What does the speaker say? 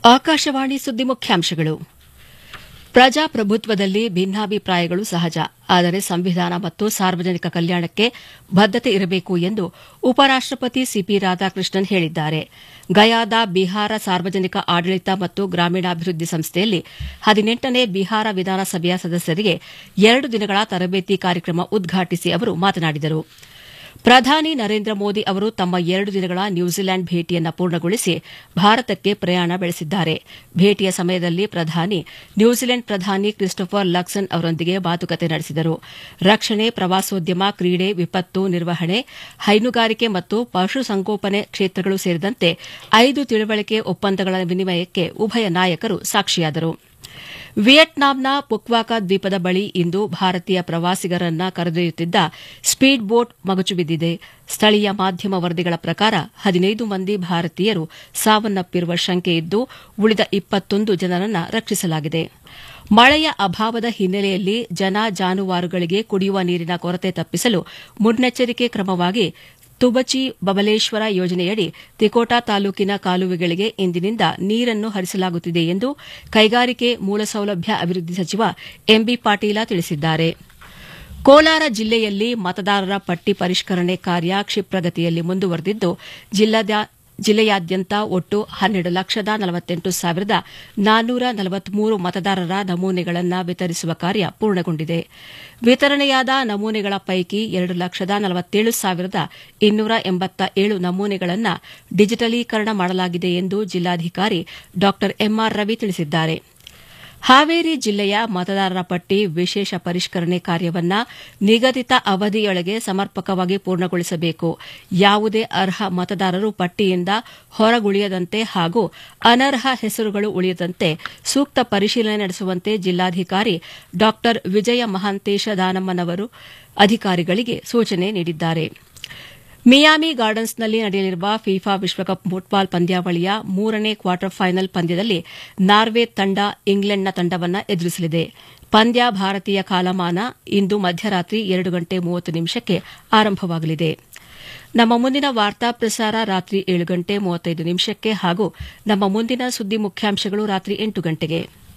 ಆಕಾಶವಾಣಿ ಸುದ್ದಿ ಮುಖ್ಯಾಂಶಗಳು ಪ್ರಜಾಪ್ರಭುತ್ವದಲ್ಲಿ ಭಿನ್ನಾಭಿಪ್ರಾಯಗಳು ಸಹಜ ಆದರೆ ಸಂವಿಧಾನ ಮತ್ತು ಸಾರ್ವಜನಿಕ ಕಲ್ಯಾಣಕ್ಕೆ ಬದ್ದತೆ ಇರಬೇಕು ಎಂದು ಉಪರಾಷ್ಟಪತಿ ಸಿಪಿ ರಾಧಾಕೃಷ್ಣನ್ ಹೇಳಿದ್ದಾರೆ ಗಯಾದ ಬಿಹಾರ ಸಾರ್ವಜನಿಕ ಆಡಳಿತ ಮತ್ತು ಗ್ರಾಮೀಣಾಭಿವೃದ್ಧಿ ಸಂಸ್ಥೆಯಲ್ಲಿ ಹದಿನೆಂಟನೇ ಬಿಹಾರ ವಿಧಾನಸಭೆಯ ಸದಸ್ಯರಿಗೆ ಎರಡು ದಿನಗಳ ತರಬೇತಿ ಕಾರ್ಯಕ್ರಮ ಉದ್ಘಾಟಿಸಿ ಅವರು ಮಾತನಾಡಿದರು ಪ್ರಧಾನಿ ನರೇಂದ್ರ ಮೋದಿ ಅವರು ತಮ್ಮ ಎರಡು ದಿನಗಳ ನ್ಯೂಜಿಲೆಂಡ್ ಭೇಟಿಯನ್ನು ಪೂರ್ಣಗೊಳಿಸಿ ಭಾರತಕ್ಕೆ ಪ್ರಯಾಣ ಬೆಳೆಸಿದ್ದಾರೆ ಭೇಟಿಯ ಸಮಯದಲ್ಲಿ ಪ್ರಧಾನಿ ನ್ಯೂಜಿಲೆಂಡ್ ಪ್ರಧಾನಿ ಕ್ರಿಸ್ಟೋಫರ್ ಲಕ್ಸನ್ ಅವರೊಂದಿಗೆ ಮಾತುಕತೆ ನಡೆಸಿದರು ರಕ್ಷಣೆ ಪ್ರವಾಸೋದ್ಯಮ ಕ್ರೀಡೆ ವಿಪತ್ತು ನಿರ್ವಹಣೆ ಹೈನುಗಾರಿಕೆ ಮತ್ತು ಪಶುಸಂಗೋಪನೆ ಕ್ಷೇತ್ರಗಳು ಸೇರಿದಂತೆ ಐದು ತಿಳುವಳಿಕೆ ಒಪ್ಪಂದಗಳ ವಿನಿಮಯಕ್ಕೆ ಉಭಯ ನಾಯಕರು ಸಾಕ್ಷಿಯಾದರು ವಿಯೆಟ್ನಾಂನ ಪುಕ್ವಾಕ ದ್ವೀಪದ ಬಳಿ ಇಂದು ಭಾರತೀಯ ಪ್ರವಾಸಿಗರನ್ನ ಕರೆದೊಯ್ಯುತ್ತಿದ್ದ ಸ್ಪೀಡ್ ಬೋಟ್ ಮಗುಚು ಬಿದ್ದಿದೆ ಸ್ಥಳೀಯ ಮಾಧ್ಯಮ ವರದಿಗಳ ಪ್ರಕಾರ ಹದಿನೈದು ಮಂದಿ ಭಾರತೀಯರು ಸಾವನ್ನಪ್ಪಿರುವ ಶಂಕೆ ಇದ್ದು ಉಳಿದ ಇಪ್ಪತ್ತೊಂದು ಜನರನ್ನ ರಕ್ಷಿಸಲಾಗಿದೆ ಮಳೆಯ ಅಭಾವದ ಹಿನ್ನೆಲೆಯಲ್ಲಿ ಜನ ಜಾನುವಾರುಗಳಿಗೆ ಕುಡಿಯುವ ನೀರಿನ ಕೊರತೆ ತಪ್ಪಿಸಲು ಮುನ್ನೆಚ್ಚರಿಕೆ ಕ್ರಮವಾಗಿ ತುಬಚಿ ಬಬಲೇಶ್ವರ ಯೋಜನೆಯಡಿ ತಿಕೋಟಾ ತಾಲೂಕಿನ ಕಾಲುವೆಗಳಿಗೆ ಇಂದಿನಿಂದ ನೀರನ್ನು ಹರಿಸಲಾಗುತ್ತಿದೆ ಎಂದು ಕೈಗಾರಿಕೆ ಮೂಲಸೌಲಭ್ಯ ಅಭಿವೃದ್ಧಿ ಸಚಿವ ಎಂಬಿ ಪಾಟೀಲ ತಿಳಿಸಿದ್ದಾರೆ ಕೋಲಾರ ಜಿಲ್ಲೆಯಲ್ಲಿ ಮತದಾರರ ಪಟ್ಟಿ ಪರಿಷ್ಕರಣೆ ಕಾರ್ಯ ಕ್ಷಿಪ್ರಗತಿಯಲ್ಲಿ ಮುಂದುವರೆದಿದ್ದು ಜಿಲ್ಲೆಯಾದ್ಯಂತ ಒಟ್ಟು ಹನ್ನೆರಡು ಲಕ್ಷದ ನಲವತ್ತೆಂಟು ಸಾವಿರದ ನಾನ್ನೂರ ನಲವತ್ಮೂರು ಮತದಾರರ ನಮೂನೆಗಳನ್ನು ವಿತರಿಸುವ ಕಾರ್ಯ ಪೂರ್ಣಗೊಂಡಿದೆ ವಿತರಣೆಯಾದ ನಮೂನೆಗಳ ಪೈಕಿ ಎರಡು ಲಕ್ಷದ ನಲವತ್ತೇಳು ಸಾವಿರದ ಇನ್ನೂರ ಎಂಬತ್ತ ಏಳು ನಮೂನೆಗಳನ್ನು ಡಿಜಿಟಲೀಕರಣ ಮಾಡಲಾಗಿದೆ ಎಂದು ಜಿಲ್ಲಾಧಿಕಾರಿ ಡಾ ಎಂಆರ್ ರವಿ ತಿಳಿಸಿದ್ದಾರೆ ಹಾವೇರಿ ಜಿಲ್ಲೆಯ ಮತದಾರರ ಪಟ್ಟಿ ವಿಶೇಷ ಪರಿಷ್ಕರಣೆ ಕಾರ್ಯವನ್ನ ನಿಗದಿತ ಅವಧಿಯೊಳಗೆ ಸಮರ್ಪಕವಾಗಿ ಪೂರ್ಣಗೊಳಿಸಬೇಕು ಯಾವುದೇ ಅರ್ಹ ಮತದಾರರು ಪಟ್ಟಿಯಿಂದ ಹೊರಗುಳಿಯದಂತೆ ಹಾಗೂ ಅನರ್ಹ ಹೆಸರುಗಳು ಉಳಿಯದಂತೆ ಸೂಕ್ತ ಪರಿಶೀಲನೆ ನಡೆಸುವಂತೆ ಜಿಲ್ಲಾಧಿಕಾರಿ ಡಾ ವಿಜಯ ಮಹಾಂತೇಶ ದಾನಮ್ಮನವರು ಅಧಿಕಾರಿಗಳಿಗೆ ಸೂಚನೆ ನೀಡಿದ್ದಾರೆ ಮಿಯಾಮಿ ಗಾರ್ಡನ್ಸ್ನಲ್ಲಿ ನಡೆಯಲಿರುವ ಫಿಫಾ ವಿಶ್ವಕಪ್ ಫುಟ್ಬಾಲ್ ಪಂದ್ಯಾವಳಿಯ ಮೂರನೇ ಕ್ವಾರ್ಟರ್ ಫೈನಲ್ ಪಂದ್ಯದಲ್ಲಿ ನಾರ್ವೆ ತಂಡ ಇಂಗ್ಲೆಂಡ್ನ ತಂಡವನ್ನು ಎದುರಿಸಲಿದೆ ಪಂದ್ಯ ಭಾರತೀಯ ಕಾಲಮಾನ ಇಂದು ಮಧ್ಯರಾತ್ರಿ ಎರಡು ಗಂಟೆ ಮೂವತ್ತು ನಿಮಿಷಕ್ಕೆ ಆರಂಭವಾಗಲಿದೆ ನಮ್ಮ ಮುಂದಿನ ವಾರ್ತಾ ಪ್ರಸಾರ ರಾತ್ರಿ ಏಳು ಗಂಟೆ ಮೂವತ್ತೈದು ನಿಮಿಷಕ್ಕೆ ಹಾಗೂ ನಮ್ಮ ಮುಂದಿನ ಸುದ್ದಿ ಮುಖ್ಯಾಂಶಗಳು ರಾತ್ರಿ ಎಂಟು ಗಂಟೆಗೆ